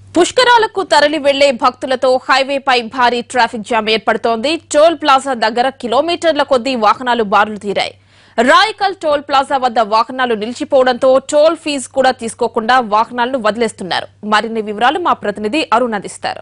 పుష్కరాలకు తరలి వెళ్లే భక్తులతో హైవేపై భారీ ట్రాఫిక్ జామ్ ఏర్పడుతోంది టోల్ ప్లాజా దగ్గర కిలోమీటర్ల కొద్దీ వాహనాలు బారులు తీరాయి రాయకల్ టోల్ ప్లాజా వద్ద వాహనాలు నిలిచిపోవడంతో టోల్ ఫీజు కూడా తీసుకోకుండా వాహనాలను వదిలేస్తున్నారు మరిన్ని వివరాలు మా ప్రతినిధి అరుణ్ అందిస్తారు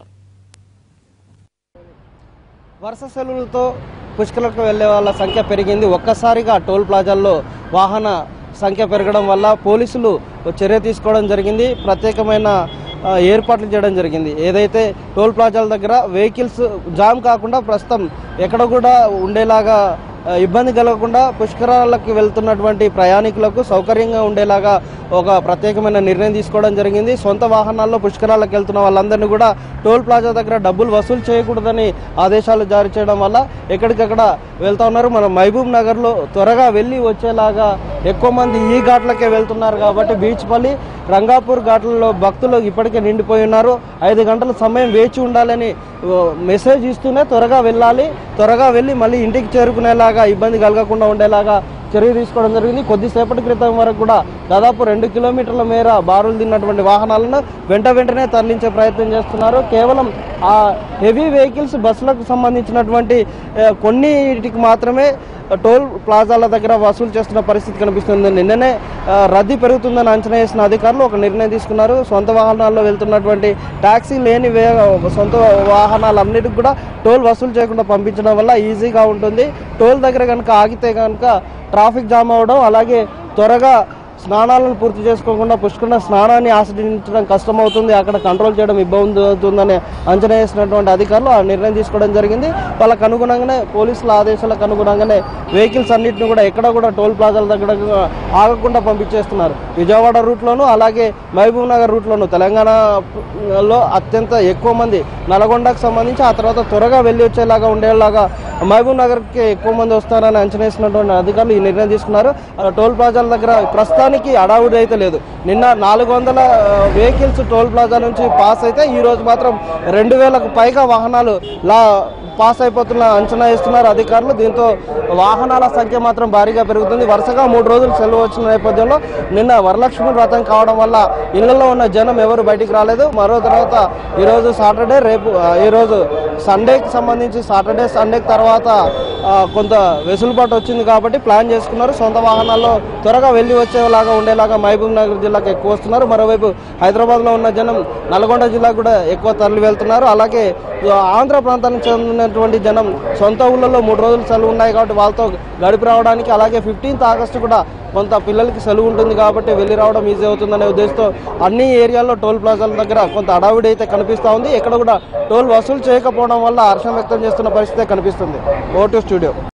వరుస సెలవులతో పుష్కలకు వెళ్లే వాళ్ళ సంఖ్య పెరిగింది ఒక్కసారిగా టోల్ ప్లాజాల్లో వాహన సంఖ్య పెరగడం వల్ల పోలీసులు చర్య తీసుకోవడం జరిగింది ప్రత్యేకమైన ఆ, ఏర్పాట్లు చేయడం జరిగింది ఏదైతే టోల్ ప్లాజాల దగ్గర వెహికల్స్ జామ్ కాకుండా ప్రస్తుతం ఎక్కడ కూడా ఉండేలాగా ఆ, ఇబ్బంది కలగకుండా పుష్కరాలకు వెళ్తున్నటువంటి ప్రయాణికులకు సౌకర్యంగా ఉండేలాగా ఒక ప్రత్యేకమైన నిర్ణయం తీసుకోవడం జరిగింది సొంత వాహనాల్లో పుష్కరాలకు వెళ్తున్న వాళ్ళందరినీ కూడా టోల్ ప్లాజా దగ్గర డబ్బులు వసూలు చేయకూడదని ఆదేశాలు జారీ చేయడం వల్ల ఎక్కడికక్కడ వెళ్తా ఉన్నారు మన మహబూబ్ నగర్లో త్వరగా వెళ్ళి వచ్చేలాగా ఎక్కువ మంది ఈ ఘాట్లకే వెళ్తున్నారు కాబట్టి బీచ్పల్లి రంగాపూర్ ఘాట్లలో భక్తులు ఇప్పటికే నిండిపోయి ఉన్నారు ఐదు గంటల సమయం వేచి ఉండాలని ఓ, మెసేజ్ ఇస్తూనే త్వరగా వెళ్ళాలి త్వరగా వెళ్ళి మళ్ళీ ఇంటికి చేరుకునేలాగా ఇబ్బంది కలగకుండా ఉండేలాగా చర్య తీసుకోవడం జరిగింది కొద్దిసేపటి క్రితం వరకు కూడా దాదాపు రెండు కిలోమీటర్ల మేర బారులు తిన్నటువంటి వాహనాలను వెంట వెంటనే తరలించే ప్రయత్నం చేస్తున్నారు కేవలం ఆ హెవీ వెహికల్స్ బస్సులకు సంబంధించినటువంటి ఆ, కొన్నిటికి మాత్రమే టోల్ ప్లాజాల దగ్గర వసూలు చేస్తున్న పరిస్థితి కనిపిస్తుంది నిన్ననే ఆ, రద్దీ పెరుగుతుందని అంచనా వేసిన అధికారులు ఒక నిర్ణయం తీసుకున్నారు సొంత వాహనాల్లో వెళ్తున్నటువంటి ట్యాక్సీ లేని వే సొంత వాహనాలన్నిటికి కూడా టోల్ వసూలు చేయకుండా పంపించడం వల్ల ఈజీగా ఉంటుంది టోల్ దగ్గర కనుక ఆగితే కనుక ట్రాఫిక్ జామ్ అవ్వడం అలాగే త్వరగా స్నానాలను పూర్తి చేసుకోకుండా పుష్కర స్నానాన్ని ఆస్వాదించడం కష్టమవుతుంది అక్కడ కంట్రోల్ చేయడం ఇబ్బంది అవుతుందని అంచనా వేసినటువంటి అధికారులు ఆ నిర్ణయం తీసుకోవడం జరిగింది వాళ్ళకు అనుగుణంగానే పోలీసుల ఆదేశాలకు అనుగుణంగానే వెహికల్స్ అన్నింటిని కూడా ఎక్కడ కూడా టోల్ ప్లాజాల దగ్గర ఆగకుండా పంపించేస్తున్నారు విజయవాడ రూట్లోను అలాగే మహబూబ్ నగర్ రూట్లోను తెలంగాణలో అత్యంత ఎక్కువ మంది నల్గొండకు సంబంధించి ఆ తర్వాత త్వరగా వెళ్ళి వచ్చేలాగా ఉండేలాగా మహబూబ్ నగర్కి ఎక్కువ మంది వస్తారని అంచనా వేసినటువంటి అధికారులు ఈ నిర్ణయం తీసుకున్నారు ఆ టోల్ ప్లాజాల దగ్గర ప్రస్తుతానికి అడావుడి అయితే లేదు నిన్న నాలుగు వందల వెహికల్స్ టోల్ ప్లాజా నుంచి పాస్ అయితే ఈ రోజు మాత్రం రెండు వేలకు పైగా వాహనాలు లా పాస్ అయిపోతున్న అంచనా వేస్తున్నారు అధికారులు దీంతో వాహనాల సంఖ్య మాత్రం భారీగా పెరుగుతుంది వరుసగా మూడు రోజులు సెలవు వచ్చిన నేపథ్యంలో నిన్న వరలక్ష్మి వ్రతం కావడం వల్ల ఇళ్లలో ఉన్న జనం ఎవరు బయటికి రాలేదు మరో తర్వాత ఈరోజు సాటర్డే రేపు ఆ, ఈరోజు సండేకి సంబంధించి సాటర్డే సండేకి తర్వాత ఆ, కొంత వెసులుబాటు వచ్చింది కాబట్టి ప్లాన్ చేసుకున్నారు సొంత వాహనాల్లో త్వరగా వెళ్ళి వచ్చేలాగా ఉండేలాగా మహబూబ్ నగర్ జిల్లాకు ఎక్కువ వస్తున్నారు మరోవైపు హైదరాబాద్లో ఉన్న జనం నల్గొండ జిల్లాకు కూడా ఎక్కువ తరలి వెళ్తున్నారు అలాగే ఆ, ఆంధ్ర ప్రాంతానికి చెందినటువంటి జనం సొంత ఊళ్ళలో మూడు రోజులు సెలవు ఉన్నాయి కాబట్టి వాళ్ళతో గడిపి రావడానికి అలాగే ఫిఫ్టీన్త్ ఆగస్టు కూడా కొంత పిల్లలకి సెలవు ఉంటుంది కాబట్టి వెళ్ళి రావడం ఈజీ అవుతుందనే ఉద్దేశంతో అన్ని ఏరియాల్లో టోల్ ప్లాజాల దగ్గర కొంత అడావిడి అయితే కనిపిస్తూ ఉంది ఇక్కడ కూడా టోల్ వసూలు చేయకపోవడం వల్ల హర్షం వ్యక్తం చేస్తున్న పరిస్థితే కనిపిస్తుంది ఓటు స్టూడియో